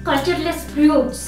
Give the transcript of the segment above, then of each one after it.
Cultureless brutes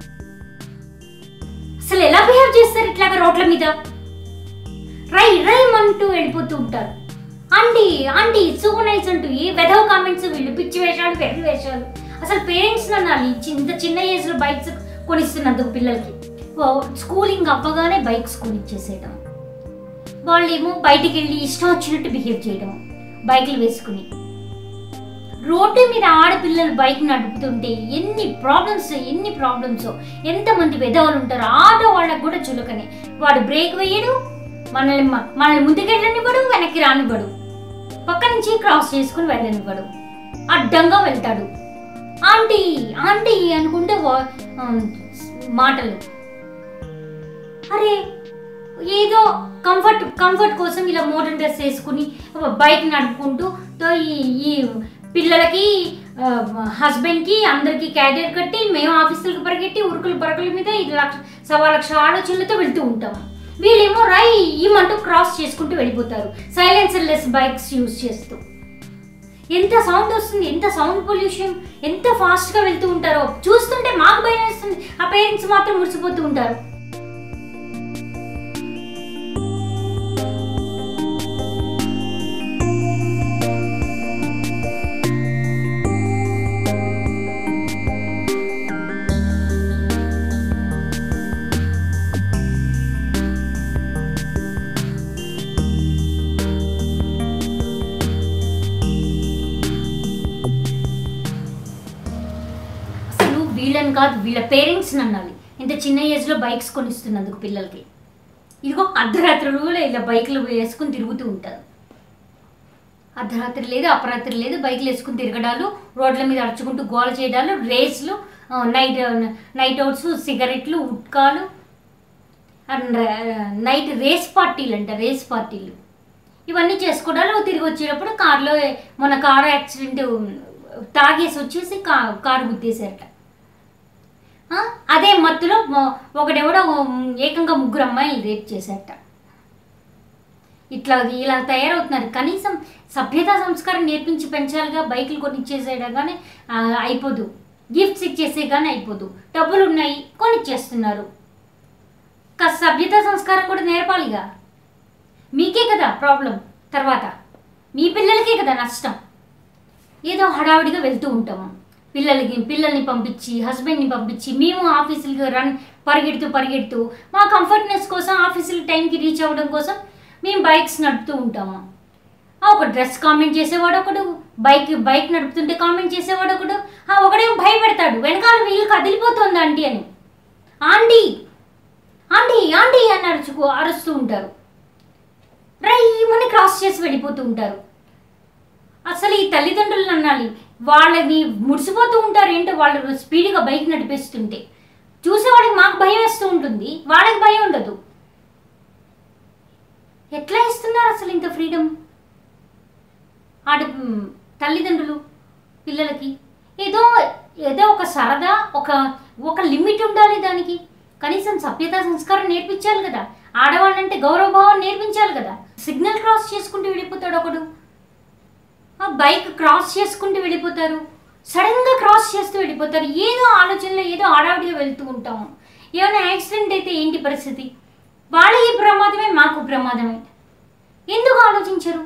అసలు ఎలా behave చేస్తారు ఇట్లాగా రోడ్ల మీద రై రైమ్ అంటూ వెళ్ళిపోతూ ఉంటారు ఆంటీ ఆంటీ సో నైస్ అంటూ ఏ వెధవ కామెంట్స్ వీళ్ళు పిచ్చి వేషాలు పెద్ద వేషాలు అసలు పేరెంట్స్ అనాలి ఇంత చిన్న ఏజ్లో బైక్స్ కొనిస్తున్నందుకు పిల్లలకి స్కూలింగ్ అవ్వగానే బైక్స్ కొనిచ్చేసేయడం వాళ్ళేమో బయటికి వెళ్ళి ఇష్టం వచ్చినట్టు బిహేవ్ చేయడం బైకులు వేసుకుని రోడ్డు మీద ఆడపిల్లలు బైక్ నడుపుతుంటే ఎన్ని ప్రాబ్లమ్స్ ఎన్ని ప్రాబ్లమ్స్ ఎంతమంది పెద్దవాళ్ళు ఉంటారు ఆటో వాళ్ళకు కూడా చులకనే వాడు బ్రేక్ వేయడు మనల్ని మ- మనల్ని ముందుకెళ్ళనివ్వడు వెనక్కి రానివ్వడు పక్క నుంచి క్రాస్ చేసుకుని వెళ్ళనివ్వడు అడ్డంగా వెళ్తాడు ఆంటీ ఆంటీ అనుకుంటే వా- ఆ, మాటలు అరే ఏదో కంఫర్ట్ కంఫర్ట్ కోసం ఇలా మోడర్న్ డ్రెస్ వేసుకుని బైక్ నడుపుకుంటూ తో ఈ ఈ పిల్లలకి హస్బెండ్కి అందరికి క్యారియర్ కట్టి మేము ఆఫీసులకు పరిగెట్టి ఉరుకులు పరకుల మీద ఇది లక్ష సవా లక్ష ఆలోచనలతో వెళ్తూ ఉంటాం వీళ్ళేమో రై ఈమంటూ క్రాస్ చేసుకుంటూ వెళ్ళిపోతారు సైలెన్సర్ లెస్ బైక్స్ యూజ్ చేస్తూ ఎంత సౌండ్ వస్తుంది ఎంత సౌండ్ పొల్యూషన్ ఎంత ఫాస్ట్గా వెళ్తూ ఉంటారో చూస్తుంటే మాకు భయం వేస్తుంది ఆ పేరెంట్స్ మాత్రం మురిసిపోతూ ఉంటారు అసలు వీళ్ళని కాదు వీళ్ళ పేరెంట్స్ అనాలి ఇంత చిన్న ఏజ్లో బైక్స్ కొనిస్తున్నందుకు పిల్లలకి ఇదిగో అర్ధరాత్రులు కూడా ఇలా బైక్లు వేసుకుని తిరుగుతూ ఉంటారు అర్ధరాత్రి లేదు అపరాత్రి లేదు బైక్లు వేసుకుని తిరగడాలు రోడ్ల మీద అడుచుకుంటూ గోల చేయడాలు రేస్లు ఆ, నైట్ నైట్ అవుట్స్ సిగరెట్లు ఉట్కాలు అండ్ నైట్ రేస్ పార్టీలు అంట రేస్ పార్టీలు ఇవన్నీ చేసుకోవడాలు తిరిగి వచ్చేటప్పుడు కార్లో మన కారు యాక్సిడెంట్ తాగేసి వచ్చేసి కా కారు గుద్దేశారట ఆ, అదే మత్తులో మొ- ఒకడెవడో ఉమ్, ఏకంగా ముగ్గురు అమ్మాయిలు రేప్ చేశారట ఇట్లా ఇలా తయారవుతున్నారు కనీసం సభ్యతా సంస్కారం నేర్పించి పెంచాలిగా బైకులు కొనిచ్చేసేయడం కానీ ఆ, అయిపోదు గిఫ్ట్స్ ఇచ్చేసే కానీ అయిపోదు డబ్బులు ఉన్నాయి కొనిచ్చేస్తున్నారు కాస్త సభ్యతా సంస్కారం కూడా నేర్పాలిగా మీకే కదా ప్రాబ్లం తర్వాత మీ పిల్లలకే కదా నష్టం ఏదో హడావిడిగా వెళ్తూ ఉంటాము పిల్లలకి పిల్లల్ని పంపించి హస్బెండ్ని పంపించి మేము ఆఫీసులకి రన్ పరిగెడుతూ పరిగెడుతూ మా కంఫర్ట్నెస్ కోసం ఆఫీసుల టైంకి రీచ్ అవ్వడం కోసం మేము బైక్స్ నడుపుతూ ఉంటాము ఆ, ఒక డ్రెస్ కామెంట్ చేసేవాడు ఒకడు బైక్ బైక్ నడుపుతుంటే కామెంట్ చేసేవాడు ఒకడు ఆ, ఒకడేమో భయపెడతాడు వెనకాల వీళ్ళు కదిలిపోతుంది ఆంటీ అని ఆంటీ ఆంటీ ఆంటీ అని అరుచుకో అరుస్తూ ఉంటారు రయ్యమని క్రాస్ చేసి వెళ్ళిపోతూ ఉంటారు అసలు ఈ తల్లిదండ్రులను అనాలి వాళ్ళని ముడిసిపోతూ ఉంటారు ఏంటో వాళ్ళు స్పీడ్గా బైక్ నడిపేస్తుంటే చూసేవాడికి మాకు భయం వేస్తూ ఉంటుంది వాళ్ళకి భయం ఉండదు ఎట్లా ఇస్తున్నారు అసలు ఇంత ఫ్రీడమ్ ఆడ మ్, తల్లిదండ్రులు పిల్లలకి ఏదో ఏదో ఒక సరదా ఒక ఒక లిమిట్ ఉండాలి దానికి కనీసం సభ్యతా సంస్కారం నేర్పించాలి కదా ఆడవాళ్ళంటే గౌరవభావం నేర్పించాలి కదా సిగ్నల్ క్రాస్ చేసుకుంటూ వెళ్ళిపోతాడు ఒకడు ఆ బైక్ క్రాస్ చేసుకుంటూ వెళ్ళిపోతారు సడన్గా క్రాస్ చేస్తూ వెళ్ళిపోతారు ఏదో ఆలోచనలో ఏదో ఆడావిడిగా వెళ్తూ ఉంటాము ఏమైనా యాక్సిడెంట్ అయితే ఏంటి పరిస్థితి వాళ్ళకి ప్రమాదమే మాకు ప్రమాదమే ఎందుకు ఆలోచించరు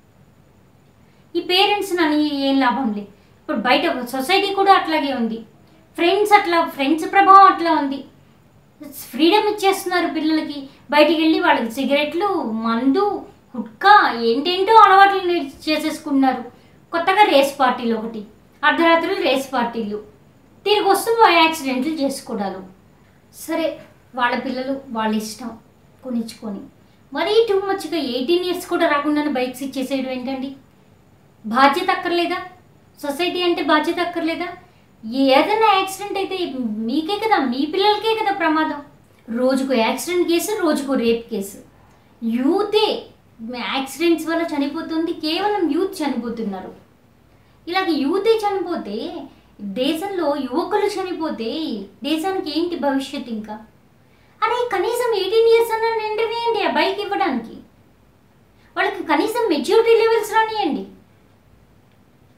ఈ పేరెంట్స్ నన్ను ఏం లాభం లేదు ఇప్పుడు బయట సొసైటీ కూడా అట్లాగే ఉంది ఫ్రెండ్స్ అట్లా ఫ్రెండ్స్ ప్రభావం అట్లా ఉంది ఫ్రీడమ్ ఇచ్చేస్తున్నారు పిల్లలకి బయటికి వెళ్ళి వాళ్ళకి సిగరెట్లు మందు హుక్కా ఏంటేంటో అలవాట్లు నేర్చు చేసేసుకున్నారు కొత్తగా రేస్ పార్టీలు ఒకటి అర్ధరాత్రులు రేస్ పార్టీలు తిరిగి వస్తూ యాక్సిడెంట్లు చేసుకోవడాలు సరే వాళ్ళ పిల్లలు వాళ్ళ ఇష్టం కొనిచ్చుకొని మరీ టూ మచ్గా ఎయిటీన్ ఇయర్స్ కూడా రాకుండానే బైక్స్ ఇచ్చేసేయడం ఏంటండి బాధ్యత అక్కర్లేదా సొసైటీ అంటే బాధ్యత అక్కర్లేదా ఏదైనా యాక్సిడెంట్ అయితే మీకే కదా మీ పిల్లలకే కదా ప్రమాదం రోజుకు యాక్సిడెంట్ కేసు రోజుకు రేప్ కేసు యూతే యాక్సిడెంట్స్ వల్ల చనిపోతుంది కేవలం యూత్ చనిపోతున్నారు ఇలాగ యూతే చనిపోతే దేశంలో యువకులు చనిపోతే దేశానికి ఏంటి భవిష్యత్ ఇంకా అరే కనీసం ఎయిటీన్ ఇయర్స్ అన్న నిండినేయండి ఆ బైక్ ఇవ్వడానికి వాళ్ళకి కనీసం మెచ్యూరిటీ లెవెల్స్ రానియండి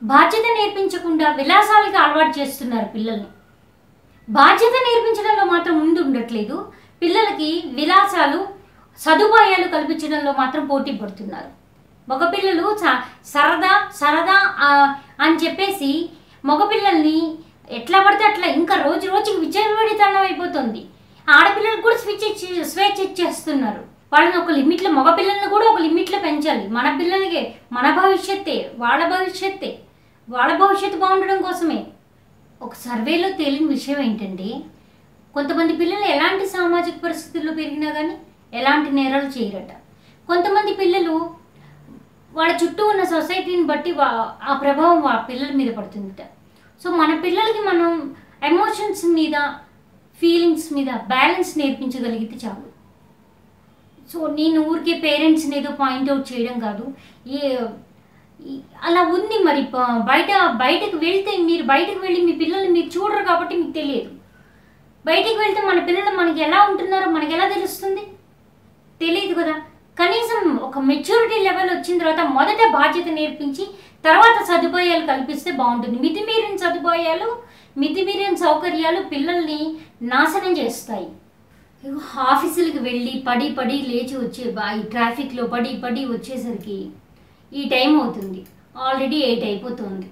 బాధ్యత నేర్పించకుండా విలాసాలకి అలవాటు చేస్తున్నారు పిల్లల్ని బాధ్యత నేర్పించడంలో మాత్రం ముందు ఉండట్లేదు పిల్లలకి విలాసాలు సదుపాయాలు కల్పించడంలో మాత్రం పోటీ పడుతున్నారు మగపిల్లలు చ- సరదా సరదా ఆ, అని చెప్పేసి మగపిల్లల్ని ఎట్లా పడితే అట్లా ఇంకా రోజు రోజుకి విచ్చలవిడితనం అయిపోతుంది ఆడపిల్లలకు కూడా స్విచ్ ఇచ్చి స్వేచ్ఛ ఇచ్చేస్తున్నారు వాళ్ళని ఒక లిమిట్లో మగపిల్లల్ని కూడా ఒక లిమిట్లో పెంచాలి మన పిల్లలకే మన భవిష్యత్తే వాళ్ళ భవిష్యత్తే వాళ్ళ భవిష్యత్తు బాగుండడం కోసమే ఒక సర్వేలో తేలిన విషయం ఏంటంటే కొంతమంది పిల్లలు ఎలాంటి సామాజిక పరిస్థితుల్లో పెరిగినా కానీ ఎలాంటి నేరాలు చేయరట కొంతమంది పిల్లలు వాళ్ళ చుట్టూ ఉన్న సొసైటీని బట్టి వా- ఆ ప్రభావం ఆ పిల్లల మీద పడుతుందట సో మన పిల్లలకి మనం ఎమోషన్స్ మీద ఫీలింగ్స్ మీద బ్యాలెన్స్ నేర్పించగలిగితే చాలు సో నేను ఊరికే పేరెంట్స్ని ఏదో పాయింట్అవుట్ చేయడం కాదు ఏ ఈ- అలా ఉంది మరి ప- బయట బయటకు వెళ్తే మీరు బయటకు వెళ్ళి మీ పిల్లల్ని మీరు చూడరు కాబట్టి మీకు తెలియదు బయటికి వెళ్తే మన పిల్లలు మనకి ఎలా ఉంటున్నారో మనకి ఎలా తెలుస్తుంది తెలియదు కదా కనీసం ఒక మెచ్యూరిటీ లెవెల్ వచ్చిన తర్వాత మొదట బాధ్యత నేర్పించి తర్వాత సదుపాయాలు కల్పిస్తే బాగుంటుంది మితిమీరిన సదుపాయాలు మితిమీరిన సౌకర్యాలు పిల్లల్ని నాశనం చేస్తాయి ఇగో ఆఫీసులకు వెళ్ళి పడి పడి లేచి వచ్చే బా- ఈ ట్రాఫిక్లో పడి పడి వచ్చేసరికి ఈ టైం అవుతుంది ఆల్రెడీ ఎయిట్ అయిపోతుంది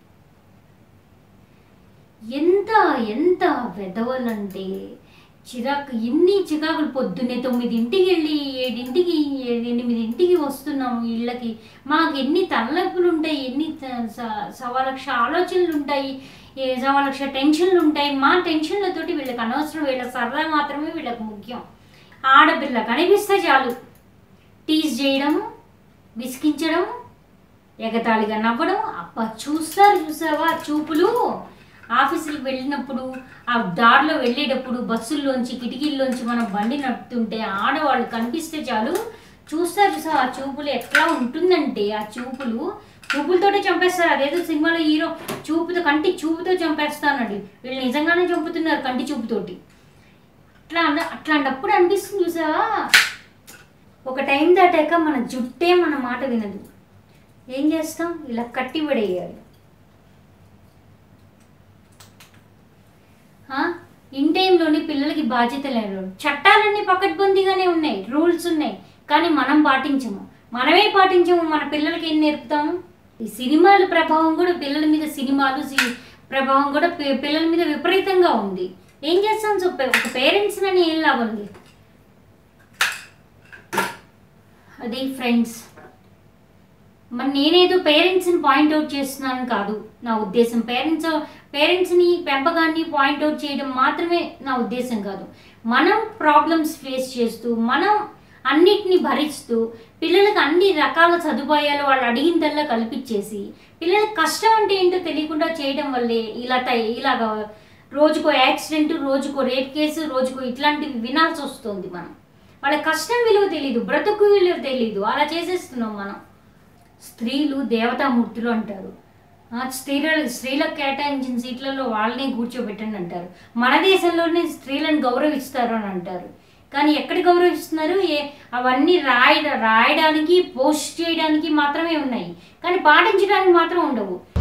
ఎంత ఎంత వెదవలంటే చిరాకు ఎన్ని చికాకులు పొద్దున్నే తొమ్మిదింటికి వెళ్ళి ఏడింటికి ఏ- ఎనిమిదింటికి వస్తున్నాము ఇళ్ళకి మాకు ఎన్ని తలనొప్పులు ఉంటాయి ఎన్ని స- స- సవా లక్ష ఆలోచనలు ఉంటాయి ఏ సవా లక్ష టెన్షన్లు ఉంటాయి మా టెన్షన్లతోటి వీళ్ళకి అనవసరం వీళ్ళ సరదా మాత్రమే వీళ్ళకి ముఖ్యం ఆడపిల్ల కనిపిస్తే చాలు టీజ్ చేయడం విసికించడం ఎగతాళిగా నవ్వడం అప్ప చూస్తారు చూసావా చూపులు ఆఫీసులకు వెళ్ళినప్పుడు ఆ దారిలో వెళ్ళేటప్పుడు బస్సుల్లోంచి కిటికీల్లోంచి మనం బండి నడుపుతుంటే ఆడవాళ్ళు కనిపిస్తే చాలు చూస్తారు చూసావా ఆ చూపులు ఎట్లా ఉంటుందంటే ఆ చూపులు చూపులతోటే చంపేస్తారు అదేదో సినిమాలో హీరో చూపుతో కంటి చూపుతో చంపేస్తానండి వీళ్ళు నిజంగానే చంపుతున్నారు కంటి చూపుతోటి అట్లా అన్న- అట్లాంటప్పుడు అనిపిస్తుంది చూసావా ఒక టైం దాటాక మన జుట్టే మన మాట వినదు ఏం చేస్తాం ఇలా కట్టి పడేయాలి ఆ? ఇన్ టైంలోని పిల్లలకి బాధ్యత లేదు చట్టాలన్నీ పకడ్బందీగానే ఉన్నాయి రూల్స్ ఉన్నాయి కానీ మనం పాటించము మనమే పాటించము మన పిల్లలకి ఏం నేర్పుతాము ఈ సినిమాల ప్రభావం కూడా పిల్లల మీద సినిమాలు సి- ప్రభావం కూడా పి- పిల్లల మీద విపరీతంగా ఉంది ఏం చేస్తాం సో పే- ఒక పేరెంట్స్ అని ఏం లాభం లేదు అది ఫ్రెండ్స్ మరి నేనేదో పేరెంట్స్ని పాయింట్అవుట్ చేస్తున్నాను కాదు నా ఉద్దేశం పేరెంట్స్ పేరెంట్స్ని పెంపకాన్ని పాయింట్అవుట్ చేయడం మాత్రమే నా ఉద్దేశం కాదు మనం ప్రాబ్లమ్స్ ఫేస్ చేస్తూ మనం అన్నిటిని భరిస్తూ పిల్లలకు అన్ని రకాల సదుపాయాలు వాళ్ళు అడిగిందల్లా కల్పించేసి పిల్లలకు కష్టం అంటే ఏంటో తెలియకుండా చేయడం వల్లే ఇలా తయ- ఇలాగ రోజుకో యాక్సిడెంట్ రోజుకో రేప్ కేసు రోజుకో ఇట్లాంటివి వినాల్సి వస్తుంది మనం వాళ్ళ కష్టం విలువ తెలియదు బ్రతుకు విలువ తెలియదు అలా చేసేస్తున్నాం మనం స్త్రీలు దేవతామూర్తులు అంటారు ఆ స్త్రీల స్త్రీలకు కేటాయించిన సీట్లలో వాళ్ళనే కూర్చోబెట్టండి అంటారు మన దేశంలోనే స్త్రీలను గౌరవిస్తారు అని అంటారు కానీ ఎక్కడ గౌరవిస్తున్నారు ఏ అవన్నీ రాయ రాయడానికి పోస్ట్ చేయడానికి మాత్రమే ఉన్నాయి కానీ పాటించడానికి మాత్రం ఉండవు